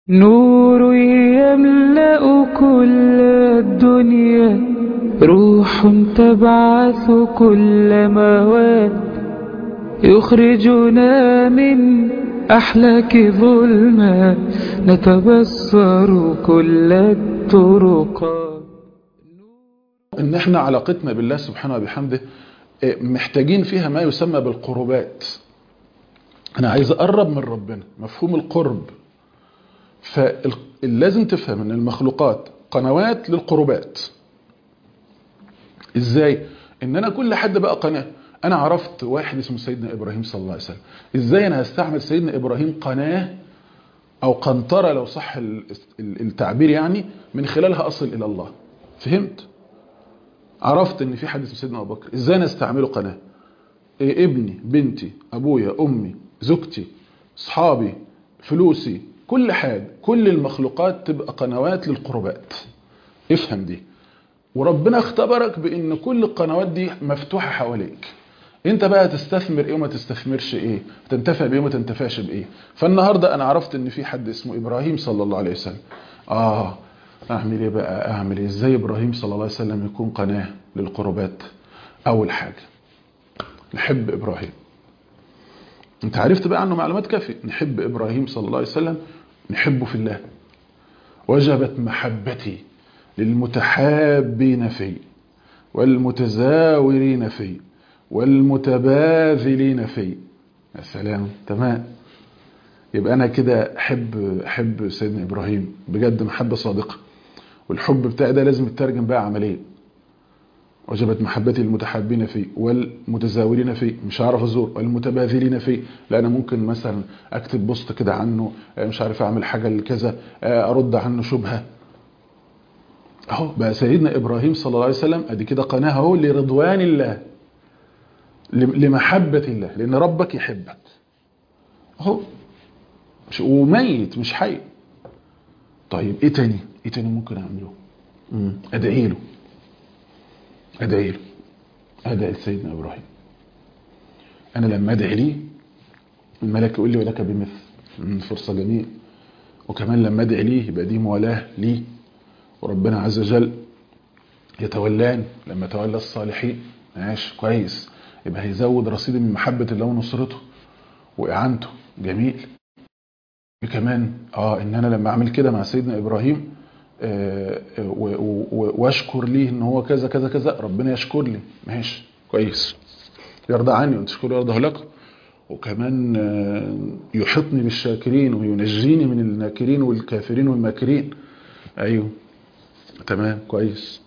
نور يملأ كل الدنيا روح تبعث كل مواد يخرجنا من أحلاك ظلمات نتبصر كل الطرقات ان احنا علاقتنا بالله سبحانه وبحمده محتاجين فيها ما يسمى بالقربات انا عايز اقرب من ربنا مفهوم القرب فلازم تفهم ان المخلوقات قنوات للقربات ازاي ان انا كل حد بقى قناه انا عرفت واحد اسمه سيدنا ابراهيم صلى الله عليه وسلم ازاي انا هستعمل سيدنا ابراهيم قناه او قنطره لو صح التعبير يعني من خلالها اصل الى الله فهمت عرفت ان في حد اسمه سيدنا ابو بكر ازاي انا استعمله قناه إيه ابني بنتي ابويا امي زوجتي اصحابي فلوسي كل حاجه كل المخلوقات تبقى قنوات للقربات افهم دي وربنا اختبرك بان كل القنوات دي مفتوحه حواليك انت بقى تستثمر ايه وما تستثمرش ايه تنتفع بايه وما تنتفعش بايه فالنهارده انا عرفت ان في حد اسمه ابراهيم صلى الله عليه وسلم اه اعمل ايه بقى اعمل ايه ازاي ابراهيم صلى الله عليه وسلم يكون قناه للقربات اول حاجه نحب ابراهيم انت عرفت بقى عنه معلومات كافيه نحب ابراهيم صلى الله عليه وسلم نحبه في الله وجبت محبتي للمتحابين فيه والمتزاورين فيه والمتباذلين فيه يا سلام تمام يبقى انا كده احب احب سيدنا ابراهيم بجد محبه صادقه والحب بتاعي ده لازم يترجم بقى عمليا وجبت محبتي للمتحابين فيه والمتزاورين فيه مش هعرف ازور والمتباذلين فيه لا انا ممكن مثلا اكتب بوست كده عنه مش عارف اعمل حاجه لكذا ارد عنه شبهه اهو بقى سيدنا ابراهيم صلى الله عليه وسلم ادي كده قناه اهو لرضوان الله لمحبه الله لان ربك يحبك اهو مش وميت مش حي طيب ايه تاني ايه تاني ممكن اعمله ادعي له ادعي له ادعي لسيدنا ابراهيم انا لما ادعي ليه الملك يقول لي ولك بمثل فرصه جميله وكمان لما ادعي ليه يبقى دي موالاه ليه وربنا عز وجل يتولاني لما تولى الصالحين ماشي كويس يبقى هيزود رصيدي من محبه الله ونصرته واعانته جميل كمان اه ان انا لما اعمل كده مع سيدنا ابراهيم آه واشكر ليه ان هو كذا كذا كذا ربنا يشكر لي ماشي كويس يرضى عني وان تشكروا يرضى لكم وكمان آه يحطني بالشاكرين وينجيني من الناكرين والكافرين والماكرين ايوه تمام كويس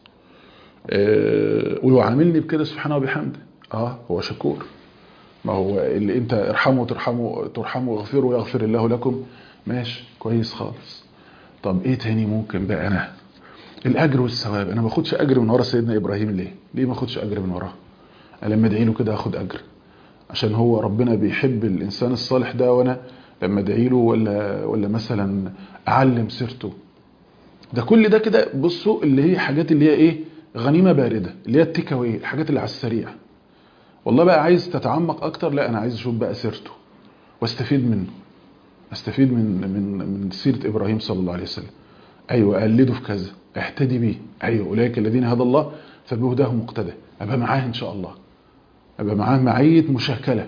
آه ويعاملني بكده سبحانه وبحمده اه هو شكور ما هو اللي انت ارحموا ترحموا ترحموا واغفروا يغفر الله لكم ماشي كويس خالص طب ايه تاني ممكن بقى انا الاجر والثواب انا ما باخدش اجر من ورا سيدنا ابراهيم ليه ليه ما اخدش اجر من وراه انا لما ادعي له كده اخد اجر عشان هو ربنا بيحب الانسان الصالح ده وانا لما ادعي له ولا ولا مثلا اعلم سيرته ده كل ده كده بصوا اللي هي حاجات اللي هي ايه غنيمه بارده اللي هي التيك اواي الحاجات اللي على السريع والله بقى عايز تتعمق اكتر لا انا عايز اشوف بقى سيرته واستفيد منه استفيد من من من سيره ابراهيم صلى الله عليه وسلم ايوه اقلده في كذا احتدي بيه ايوه اولئك الذين هدى الله فبهداه مقتدى ابقى معاه ان شاء الله ابقى معاه معيه مشاكله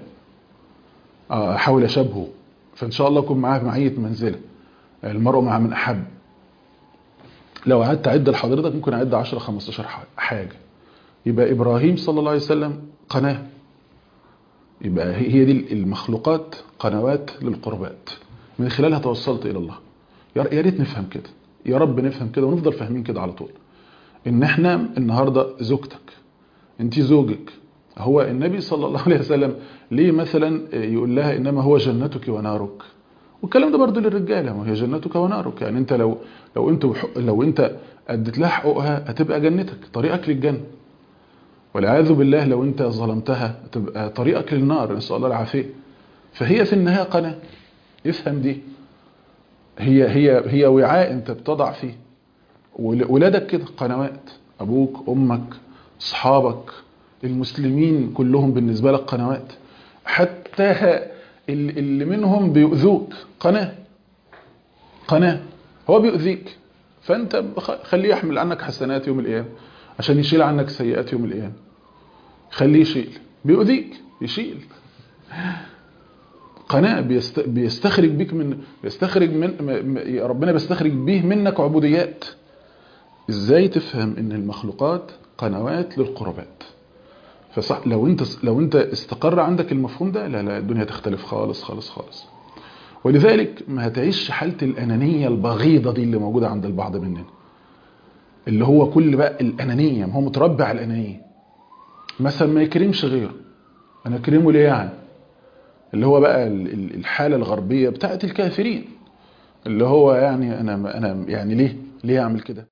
احاول اشبهه فان شاء الله اكون معاه معيه منزله المرء مع من احب لو قعدت اعد لحضرتك ممكن اعد 10 15 حاجه يبقى ابراهيم صلى الله عليه وسلم قناه يبقى هي دي المخلوقات قنوات للقربات من خلالها توصلت الى الله يا ريت نفهم كده يا رب نفهم كده ونفضل فاهمين كده على طول ان احنا النهارده زوجتك انت زوجك هو النبي صلى الله عليه وسلم ليه مثلا يقول لها انما هو جنتك ونارك والكلام ده برضه للرجاله ما هي جنتك ونارك يعني انت لو لو انت لو انت اديت لها حقوقها هتبقى جنتك طريقك للجنه والعياذ بالله لو انت ظلمتها تبقى طريقك للنار نسال الله العافيه فهي في النهايه قناه افهم دي هي هي هي وعاء انت بتضع فيه ولادك كده قنوات ابوك امك اصحابك المسلمين كلهم بالنسبه لك قنوات حتى اللي منهم بيؤذوك قناه قناة هو بيؤذيك فانت بخ- خليه يحمل عنك حسنات يوم القيامة عشان يشيل عنك سيئات يوم القيامة خليه يشيل بيؤذيك يشيل قناة بيست... بيستخرج بيك من بيستخرج من م... م... ربنا بيستخرج به منك عبوديات ازاي تفهم ان المخلوقات قنوات للقربات فصح لو انت لو انت استقر عندك المفهوم ده لا لا الدنيا تختلف خالص خالص خالص ولذلك ما هتعيش حالة الأنانية البغيضة دي اللي موجودة عند البعض مننا اللي هو كل بقى الأنانية ما هو متربع على الأنانية مثلا ما يكرمش غيره أنا أكرمه ليه يعني اللي هو بقى ال- ال- الحالة الغربية بتاعت الكافرين اللي هو يعني أنا أنا يعني ليه ليه أعمل كده